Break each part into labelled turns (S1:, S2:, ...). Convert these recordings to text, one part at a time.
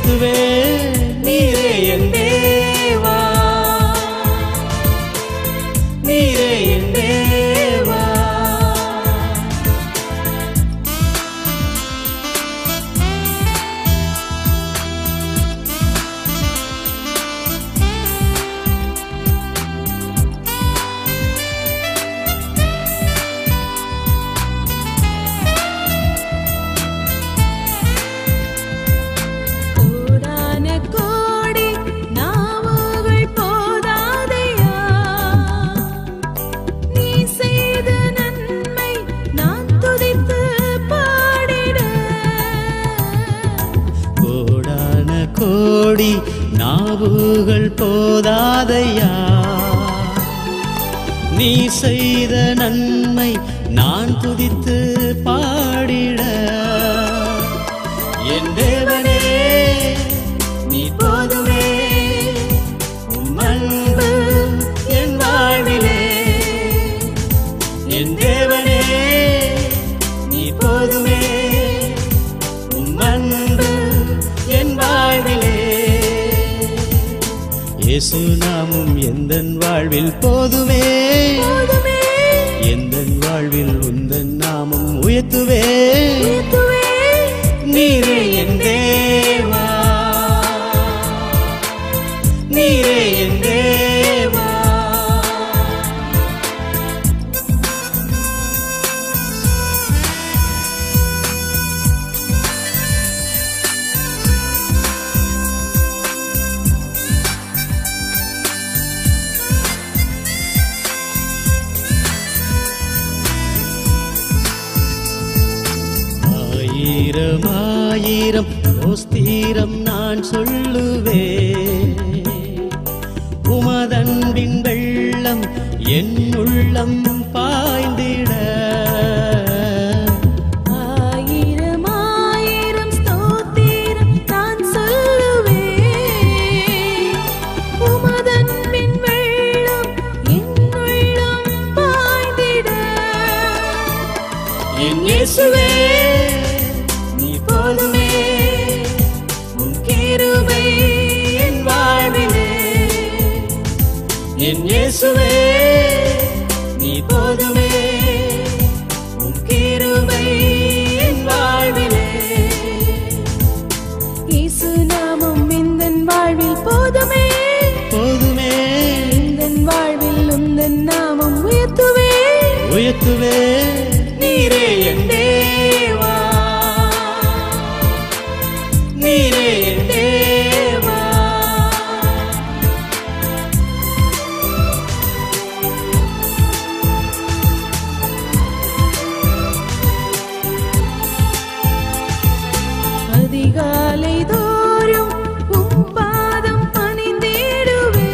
S1: உயர்த்துவே நீரே என் தேவா நீரே என் தேவா
S2: கோடான கோடி நாவுகள் போதாதையா நீ செய்த நன்மை நான் துதித்து பாடிட
S1: கோடான கோடி நாவுகள் போதாதையா நீ செய்த நன்மை நான் துதித்து பாடிட என் தேவனே நீ போதுமே உம் அன்பு என் வாழ்விலே என் தேவனே நீ போதுமே உம் அன்பு என் வாழ்விலே இயேசு நாமும் எந்தன் வாழ்வில் போதுமே
S2: போதுமே
S1: எந்தன் வாழ்வில் உந்தன் நாமம் உயர்த்துவே
S2: உயர்த்துவே
S1: நீரே என் தேவா நீரே என் தேவா ஆயிரம் ஆயிரம் ஸ்தீரம் நான் சொல்லுவே உமதன்பின் வெள்ளம் என் உள்ளம் பாய்ந்திட
S2: ஆயிரம் ஆயிரம் ஸ்தோத்திரம் நான் சொல்லுவேன் உமதன்பின் வெள்ளம் என் உள்ளம் பாய்ந்திட
S1: என் இயேசுவே நீ போதுமே உன் கிருபை என் வாழ்விலே என் இயேசுவே நீ போதுமே உன் கிருபை என் வாழ்விலே
S2: இயேசு நாமம் எந்தன் வாழ்வில் போதுமே
S1: போதுமே
S2: எந்தன் வாழ்வில் உந்தன் நாமம் உயர்த்துவே
S1: உயர்த்துவே நீரே என் தேவா நீரே என் தேவா
S2: அதிகாலை தோறும் உம் பாதம் பணிந்திடுவே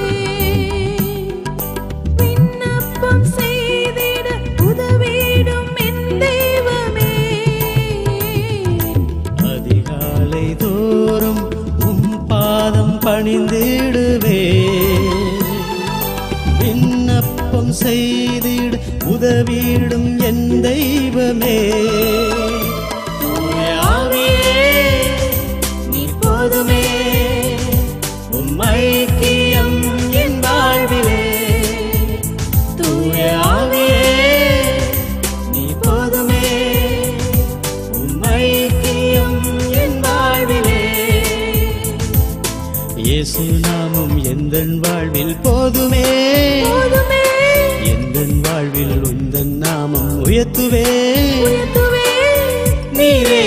S2: விண்ணப்பம் செய்திட உதவிடும் என் தெய்வமே
S1: அதிகாலை தோறும் உம் பாதம் பணிந்திடுவே விண்ணப்பம் செய்திடு உதவிடும் என் தெய்வமே தூய ஆவியே, நீ போதுமே உம் ஐக்கியம் என் வாழ்விலே தூய ஆவியே நீ போதுமே உம் ஐக்கியம் என் வாழ்விலே இயேசு நாமம் எந்தன் வாழ்வில் போதுமே
S2: போதுமே
S1: எந்தன் வாழ்வில் உந்தன் நாமம் உயர்த்துவே
S2: உயர்த்துவே
S1: நீரே